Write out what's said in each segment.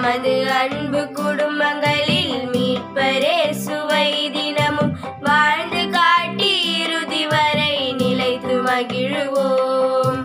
நமது அன்பு குடும்பங்களில் மீட்பரே சுவை தினமும் வாழ்ந்து காட்டி இறுதி வரை நிலைத்து மகிழ்வோம்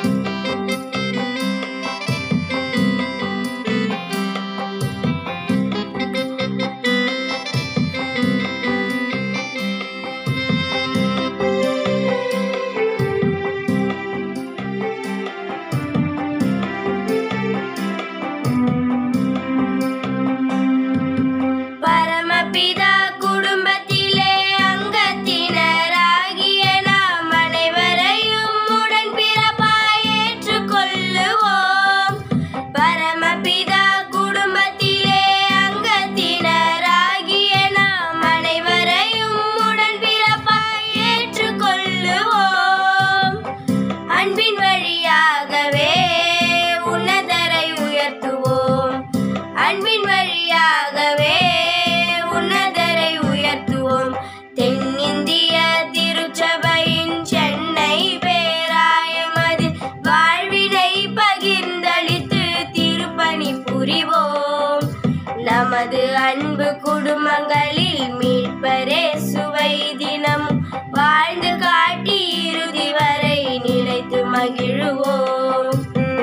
பரமபிதா குடும்பத்திலே அங்கத்தினராகிய நாம் அனைவரையும் உடன் பிறப்பாய் ஏற்றுக்கொள்ளுவோம் பரமபிதா குடும்பத்திலே அங்கத்தினராகிய நாம் அனைவரையும் உடன் பிறப்பாய் ஏற்றுக்கொள்ளுவோம் அன்பின் வழியாகவே உன்னதரை உயர்த்துவோம் அன்பின் வழியாகவே உன்னதரை உயர்த்துவோம் தென்னிந்திய திருச்சபையின் சென்னை பேராயமதில் வாழ்வினை பகிர்ந்தளித்து திருப்பணி புரிவோம் நமது அன்பு குடும்பங்களில் மீட்பரே சுவை தினம் வாழ்ந்து காட்டி இறுதி வரை நிலைத்து மகிழ்வோம்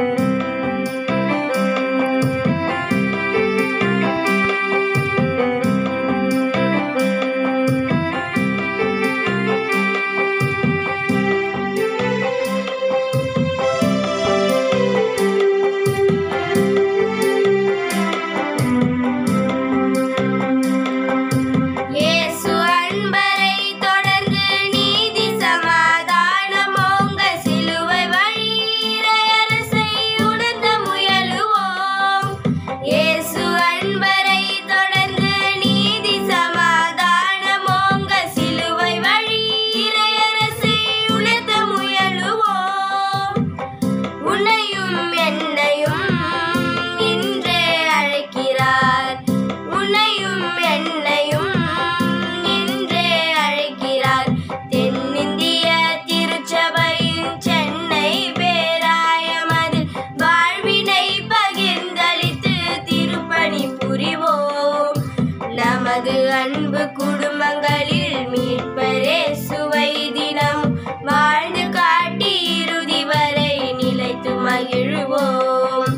இயேசு அன்பரை தொடர்ந்து நீதி சமாதானம் ஓங்க சிலுவை வழி இறையரசை உணர்ந்த முயலுவோம் இயேசு அன்பரை தொடர்ந்து நீதி சமாதானம் ஓங்க சிலுவை வழி இறையரசை உணர்ந்த முயலுவோம் உன்னையும் என்னையும் இன்றே அழைக்கிறார் உன்னையும் என்னையும் இன்றே அழைக்கிறார் தென்னிந்திய திருச்சபையின் சென்னை பேராயமதில் வாழ்வினை பகிர்ந்தளித்து திருப்பணி புரிவோம் நமது அன்பு குடும்பங்களில் மீட்பரே சுவை தினம் வாழ்ந்து காட்டி இறுதி வரை நிலைத்து மகிழ்வோம்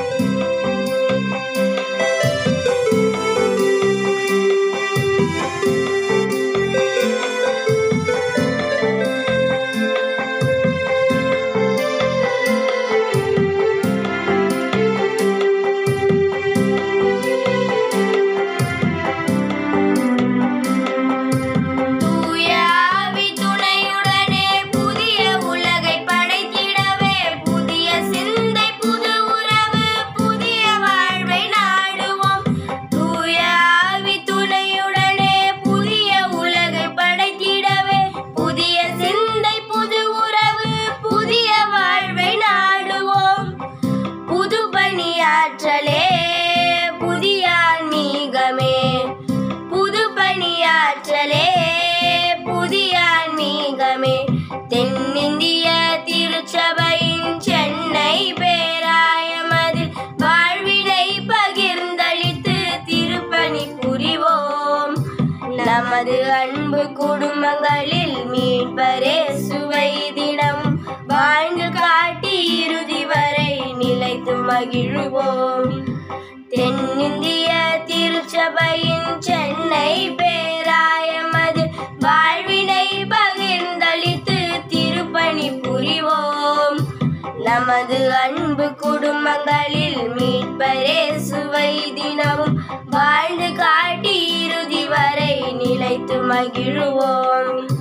தூய ஆவி துணையுடனே புதிய உலகை படைத்திடவே புதிய சிந்தை புது உறவு புதிய வாழ்வை நாடுவோம் தூய ஆவி துணையுடனே புதிய உலகை படைத்திடவே புதிய சிந்தை புது உறவு புதிய வாழ்வை நாடுவோம் புது பணியாற்றலே புதிய ஆன்மீகமே புது பணியாற்றலே புதிய ஆன்மீகமே தென்னிந்திய திருச்சபையின் சென்னை பேராயமதில் வாழ்வினை பகிர்ந்தளித்து திருப்பணி புரிவோம் நமது அன்பு குடும்பங்களில் மீட்பரே சுவை தினம் வாழ்ந்து காட்டி இறுதி வரை நிலைத்து மகிழ்வோம் தென்னிந்திய திருச்சபையின் சென்னை பேராயமது வாழ்வினை பகிர்ந்தளித்து திருப்பணி புரிவோம் நமது அன்பு குடும்பங்களில் மீட்பரே சுவை தினமும் வாழ்ந்து காட்டி இறுதி வரை நிலைத்து மகிழ்வோம்